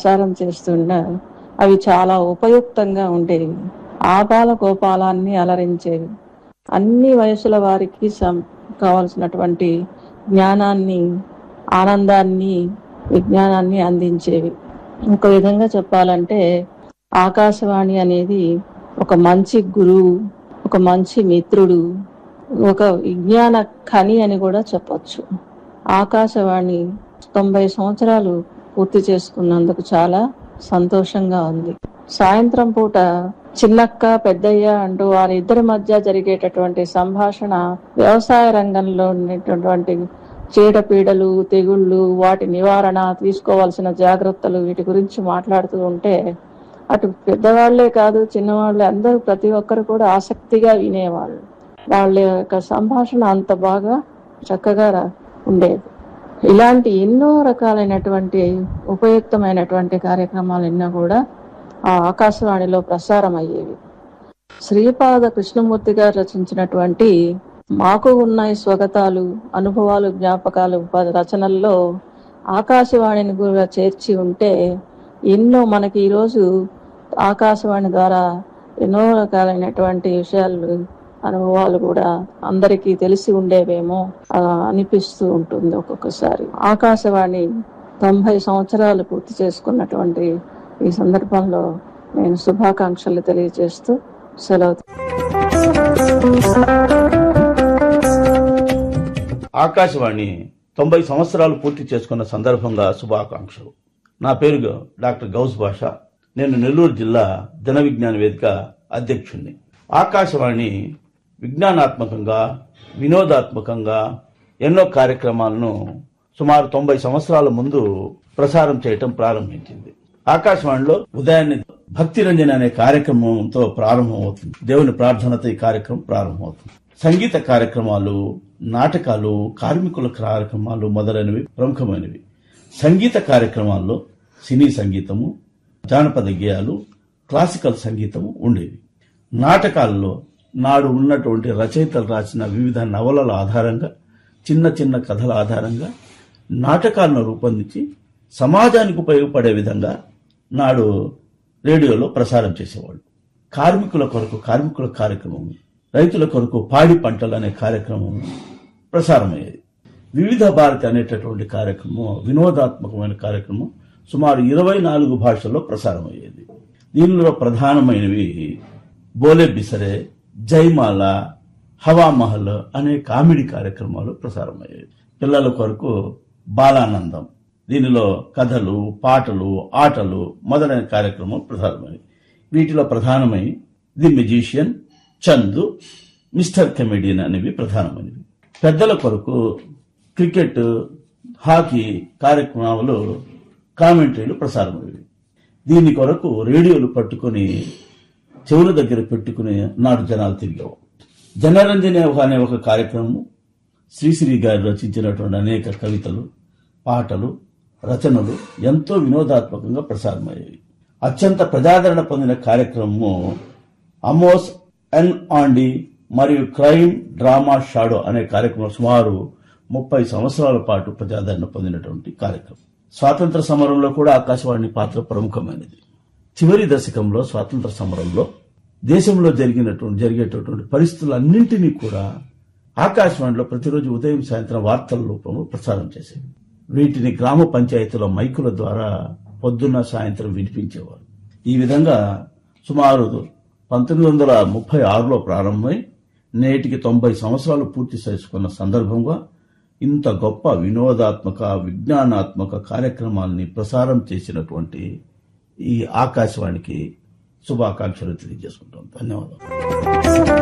ప్రసారం చేస్తున్న అవి చాలా ఉపయుక్తంగా ఉండేవి ఆపాల గోపాలాన్ని అలరించేవి అన్ని వయసుల వారికి సం కావలసినటువంటి జ్ఞానాన్ని ఆనందాన్ని విజ్ఞానాన్ని అందించేవి ఇంకో విధంగా చెప్పాలంటే ఆకాశవాణి అనేది ఒక మంచి గురువు ఒక మంచి మిత్రుడు ఒక విజ్ఞాన ఖని అని కూడా చెప్పొచ్చు ఆకాశవాణి తొంభై సంవత్సరాలు పూర్తి చేసుకున్నందుకు చాలా సంతోషంగా ఉంది సాయంత్రం పూట చిన్నక్క పెద్దయ్య అంటూ వారిద్దరి మధ్య జరిగేటటువంటి సంభాషణ వ్యవసాయ రంగంలో ఉన్నటువంటి చీడపీడలు తెగుళ్ళు వాటి నివారణ తీసుకోవాల్సిన జాగ్రత్తలు వీటి గురించి మాట్లాడుతూ ఉంటే అటు పెద్దవాళ్లే కాదు చిన్నవాళ్ళే అందరూ ప్రతి ఒక్కరు కూడా ఆసక్తిగా వినేవాళ్ళు వాళ్ళ యొక్క సంభాషణ అంత బాగా చక్కగా రా- ఉండేది ఇలాంటి ఎన్నో రకాలైనటువంటి ఉపయుక్తమైనటువంటి కార్యక్రమాలు ఎన్నో కూడా ఆ ఆకాశవాణిలో ప్రసారం అయ్యేవి శ్రీపాద కృష్ణమూర్తి గారు రచించినటువంటి మాకు ఉన్నాయి స్వగతాలు అనుభవాలు జ్ఞాపకాలు ప- రచనల్లో ఆకాశవాణిని కూడా చేర్చి ఉంటే ఎన్నో మనకి ఈరోజు ఆకాశవాణి ద్వారా ఎన్నో రకాలైనటువంటి విషయాలు అనుభవాలు కూడా అందరికీ తెలిసి ఉండేవేమో ఆ, అనిపిస్తూ ఉంటుంది ఒక్కొక్కసారి ఆకాశవాణి తొంభై సంవత్సరాలు పూర్తి చేసుకున్నటువంటి ఈ సందర్భంలో నేను శుభాకాంక్షలు తెలియజేస్తూ సెలవు ఆకాశవాణి తొంభై సంవత్సరాలు పూర్తి చేసుకున్న సందర్భంగా శుభాకాంక్షలు నా పేరు డాక్టర్ గౌస్ భాష నేను నెల్లూరు జిల్లా జన విజ్ఞాన వేదిక అధ్యక్షుణ్ణి ఆకాశవాణి విజ్ఞానాత్మకంగా వినోదాత్మకంగా ఎన్నో కార్యక్రమాలను సుమారు తొంభై సంవత్సరాల ముందు ప్రసారం చేయటం ప్రారంభించింది ఆకాశవాణిలో ఉదయాన్నే భక్తి రంజన్ అనే కార్యక్రమంతో ప్రారంభమవుతుంది దేవుని ప్రార్థనతో ఈ కార్యక్రమం ప్రారంభమవుతుంది సంగీత కార్యక్రమాలు నాటకాలు కార్మికుల కార్యక్రమాలు మొదలైనవి ప్రముఖమైనవి సంగీత కార్యక్రమాల్లో సినీ సంగీతము జానపద గేయాలు క్లాసికల్ సంగీతము ఉండేవి నాటకాల్లో నాడు ఉన్నటువంటి రచయితలు రాసిన వివిధ నవలల ఆధారంగా చిన్న చిన్న కథల ఆధారంగా నాటకాలను రూపొందించి సమాజానికి ఉపయోగపడే విధంగా నాడు రేడియోలో ప్రసారం చేసేవాళ్ళు కార్మికుల కొరకు కార్మికుల కార్యక్రమం రైతుల కొరకు పాడి పంటలు అనే కార్యక్రమం ప్రసారమయ్యేది వివిధ భారతి అనేటటువంటి కార్యక్రమం వినోదాత్మకమైన కార్యక్రమం సుమారు ఇరవై నాలుగు భాషల్లో ప్రసారమయ్యేది దీనిలో ప్రధానమైనవి బోలే బిసరే జైమాల హవామహల్ అనే కామెడీ కార్యక్రమాలు ప్రసారమయ్యాయి పిల్లల కొరకు బాలానందం దీనిలో కథలు పాటలు ఆటలు మొదలైన కార్యక్రమం ప్రసారమయ్యాయి వీటిలో ప్రధానమై the magician Chandu mister comedian అనేవి ప్రధానమైనవి పెద్దల కొరకు క్రికెట్ హాకీ కార్యక్రమాలు కామెంటరీలు ప్రసారమయ్యేవి దీని కొరకు రేడియోలు పట్టుకొని చెవుల దగ్గర పెట్టుకుని నాడు జనాలు తిరిగావు జనరంజనే అనే ఒక కార్యక్రమం శ్రీశ్రీ గారు రచించినటువంటి అనేక కవితలు పాటలు రచనలు ఎంతో వినోదాత్మకంగా ప్రసారమయ్యాయి అత్యంత ప్రజాదరణ పొందిన కార్యక్రమము అమోస్ ఎన్ ఆండి మరియు క్రైమ్ డ్రామా షాడో అనే కార్యక్రమం సుమారు ముప్పై సంవత్సరాల పాటు ప్రజాదరణ పొందినటువంటి కార్యక్రమం స్వాతంత్ర సమరంలో కూడా ఆకాశవాణి పాత్ర ప్రముఖమైనది చివరి దశకంలో స్వాతంత్ర సమరంలో దేశంలో జరిగినటువంటి జరిగేటటువంటి పరిస్థితులన్నింటినీ కూడా ఆకాశవాణిలో ప్రతిరోజు ఉదయం సాయంత్రం వార్తల రూపంలో ప్రసారం చేసేవి వీటిని గ్రామ పంచాయతీల మైకుల ద్వారా పొద్దున్న సాయంత్రం వినిపించేవారు ఈ విధంగా సుమారు పంతొమ్మిది వందల ముప్పై ఆరులో ప్రారంభమై నేటికి తొంభై సంవత్సరాలు పూర్తి చేసుకున్న సందర్భంగా ఇంత గొప్ప వినోదాత్మక విజ్ఞానాత్మక కార్యక్రమాల్ని ప్రసారం చేసినటువంటి ఈ ఆకాశవాణికి శుభాకాంక్షలు తెలియజేసుకుంటాం ధన్యవాదాలు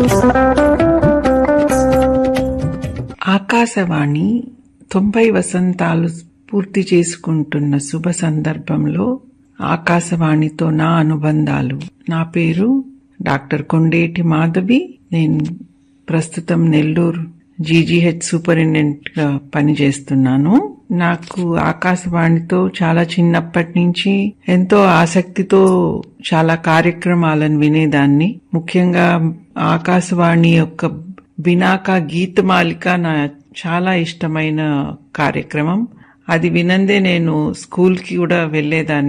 ఆకాశవాణి తొంభై వసంతాలు పూర్తి చేసుకుంటున్న శుభ సందర్భంలో ఆకాశవాణితో నా అనుబంధాలు నా పేరు డాక్టర్ కొండేటి మాధవి నేను ప్రస్తుతం నెల్లూరు జీజీహెచ్ సూపరింటెండెంట్ గా పనిచేస్తున్నాను నాకు ఆకాశవాణితో చాలా చిన్నప్పటి నుంచి ఎంతో ఆసక్తితో చాలా కార్యక్రమాలను వినేదాన్ని ముఖ్యంగా ఆకాశవాణి యొక్క బినాక గీతమాలిక నా చాలా ఇష్టమైన కార్యక్రమం అది వినందే నేను స్కూల్ కి కూడా వెళ్లేదాన్ని